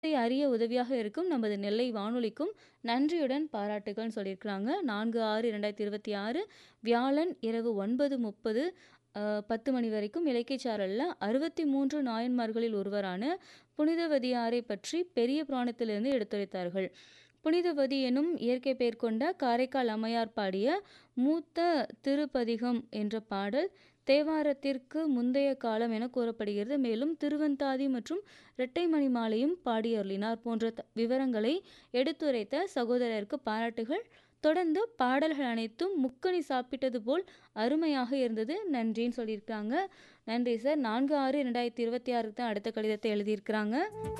அறிய உதவியாக இருக்கும் நமது நெல்லை வானொலிக்கும் நன்றியுடன் பாராட்டுகள்னு சொல்லியிருக்கிறாங்க. 4/6/2026 வியாழன் இரவு 9:30 அ 10 மணி வரைக்கும் இலக்கியச் சாரல்ல 63 நாயன்மார்களில் ஒருவரான புனிதவதியாரைப் பற்றி பெரிய புராணத்திலிருந்து எடுத்துரைத்தார்கள். புனிதவதி எனும் இயற்கை பெயர் கொண்ட காரைக்கால் அம்மையார் பாடிய மூத்த திருப்பதிகம் என்ற பாடல் தேவாரத்திற்கு முந்தைய காலம் என கூறப்படுகிறது. மேலும் திருவந்தாதி மற்றும் இரட்டை மணிமாலையும் பாடியருளினார் போன்ற த விவரங்களை எடுத்துரைத்த சகோதரருக்கு பாராட்டுகள். தொடர்ந்து பாடல்கள் அனைத்தும் முக்கனி சாப்பிட்டது போல் அருமையாக இருந்தது. நன்றின்னு சொல்லியிருக்காங்க. நன்றி சார். 4/6/2026க்கு தான் அடுத்த கடிதத்தை எழுதியிருக்கிறாங்க.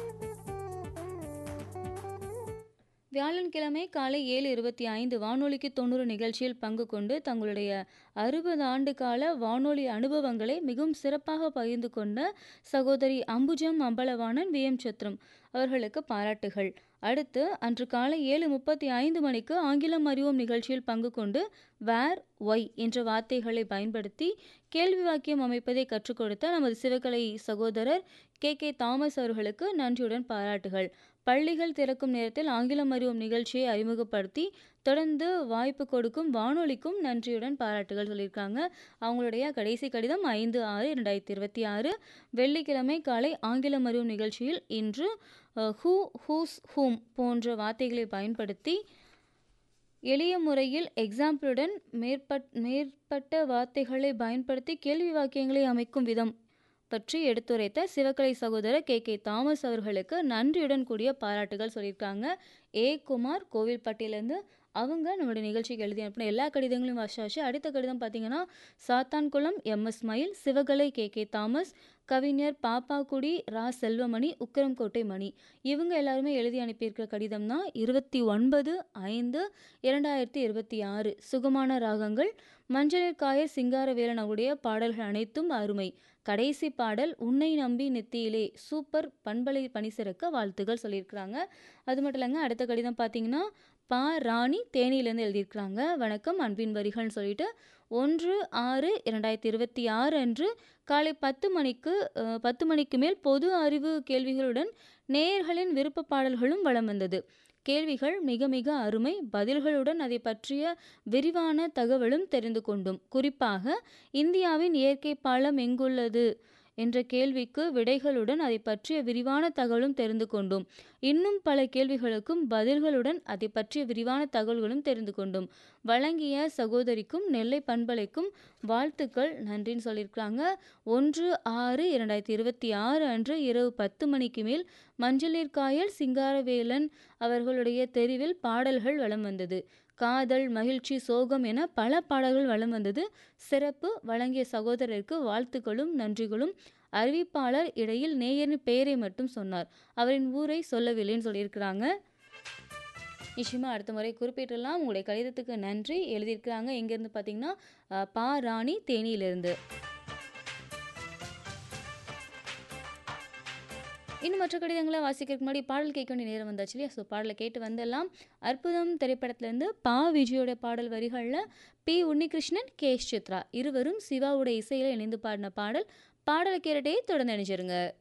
வியாழன்கிழமை காலை 7:25 வானொலிக்கு 90 நிகழ்ச்சியில் பங்கு கொண்டு தங்களுடைய 60 ஆண்டு கால வானொலி அனுபவங்களை மிகவும் சிறப்பாக பகிர்ந்து கொண்ட சகோதரி அம்புஜம் அம்பலவாணன், வி. எம். சத்ரம் அவர்களுக்கு பாராட்டுகள். அடுத்து அன்று காலை 7:35 மணிக்கு ஆங்கிலம் அறிவோம் நிகழ்ச்சியில் பங்கு கொண்டு வேர், ஒய் என்ற வார்த்தைகளை பயன்படுத்தி கேள்வி வாக்கியம் அமைப்பதை கற்றுக் கொடுத்த நமது சிவகலை சகோதரர் கே. கே. தாமஸ் அவர்களுக்கு நன்றியுடன் பாராட்டுகள். பள்ளிகள் திறக்கும் நேரத்தில் ஆங்கிலம் அறிவோம் நிகழ்ச்சியை அறிமுகப்படுத்தி தொடர்ந்து வாய்ப்பு கொடுக்கும் வானொலிக்கும் நன்றியுடன் பாராட்டுகள் சொல்லியிருக்காங்க. அவங்களுடைய கடைசி கடிதம் 5/6/2026 வெள்ளிக்கிழமை காலை ஆங்கிலம் அறிவோம் நிகழ்ச்சியில் இன்று அ ஹூ, ஹூஸ், ஹூம் போன்ற வார்த்தைகளை பயன்படுத்தி எளிய முறையில் எக்ஸாம்பிளுடன் மேற்பட் மேற்பட்ட வார்த்தைகளை பயன்படுத்தி கேள்வி வாக்கியங்களை அமைக்கும் விதம் பற்றி எடுத்துரைத்த சிவகலை சகோதரர் கே. கே. தாமஸ் அவர்களுக்கு நன்றியுடன் கூடிய பாராட்டுகள் சொல்லியிருக்காங்க. ஏ. குமார் கோவில்பட்டியிலேருந்து அவங்க நம்முடைய நிகழ்ச்சிக்கு எழுதி அனுப்பின எல்லா கடிதங்களையும் வாசிச்சாச்சு. அடுத்த கடிதம் பார்த்தீங்கன்னா சாத்தான்குளம் எம். எஸ். மயில், சிவகலை கே. கே. தாமஸ், கவிஞர் பாப்பாக்குடி ரா. செல்வமணி, உக்கிரம்கோட்டை மணி இவங்க எல்லாருமே எழுதி அனுப்பியிருக்கிற கடிதம் தான் 29/5/2026 சுகமான ராகங்கள் மஞ்சளிற் காயர் சிங்காரவேலன் அவருடைய பாடல்கள் அனைத்தும் அருமை. கடைசி பாடல் உன்னை நம்பி நெத்தியிலே சூப்பர் பண்பலை பணி சிறக்க வாழ்த்துகள் சொல்லியிருக்கிறாங்க. அது மட்டும் இல்லங்க அடுத்த கடிதம் பார்த்தீங்கன்னா பா. ராணி தேனியிலேருந்து எழுதியிருக்கிறாங்க. வணக்கம் அன்பின் வரிகள்னு சொல்லிட்டு 1/6/2026 அன்று காலை 10 மணிக்கு அ 10 மணிக்கு மேல் பொது அறிவு கேள்விகளுடன் நேயர்களின் விருப்ப பாடல்களும் வலம் வந்தது. கேள்விகள் மிக மிக அருமை. பதில்களுடன் அதைப் பற்றிய விரிவான தகவலும் தெரிந்து கொண்டோம். குறிப்பாக இந்தியாவின் இயற்கை பாலம் எங்குள்ளது என்ற கேள்விக்கு விடைகளுடன் அதைப் பற்றிய விரிவான தகவலும் தெரிந்து கொண்டோம். இன்னும் பல கேள்விகளுக்கும் பதில்களுடன் அதைப் பற்றிய விரிவான தகவல்களும் தெரிந்து கொண்டோம். வழங்கிய சகோதரிக்கும் நெல்லை பண்பலைக்கும் வாழ்த்துக்கள் நன்றின்னு சொல்லியிருக்கிறாங்க. 1/6/2026 அன்று இரவு 10 மணிக்கு மேல் மஞ்சளிற் காயல் சிங்காரவேலன் அவர்களுடைய தெரிவில் பாடல்கள் வலம் வந்தது. காதல், மகிழ்ச்சி, சோகம் என பல பாடல்கள் வலம் வந்தது. சிறப்பு. வழங்கிய சகோதரருக்கு வாழ்த்துக்களும் நன்றிகளும். அறிவிப்பாளர் இடையில் நேயரின் பெயரை மட்டும் சொன்னார். அவரின் ஊரை சொல்லவில்லைன்னு சொல்லியிருக்கிறாங்க. நிச்சயமா அடுத்த முறை குறிப்பிட்டுறலாம். உங்களுடைய கடிதத்துக்கு நன்றி. எழுதியிருக்கிறாங்க எங்கேருந்து பார்த்தீங்கன்னா அ பா. ராணி தேனியிலிருந்து. இன்னும் மற்ற கடிதங்கள வாசிக்கிறதுக்கு முன்னாடி பாடல் கேட்க வேண்டிய நேரம் வந்தாச்சு இல்லையா? ஸோ பாடல கேட்டு வந்துடலாம். அற்புதம் திரைப்படத்திலேருந்து பா. விஜயோட பாடல் வரிகள்ல P. Unnikrishnan, K. S. Chithra இருவரும் சிவாவோட இசையில இணைந்து பாடின பாடல். பாடல கேட்டுட்டே தொடர்ந்து இணைஞ்சிருங்க.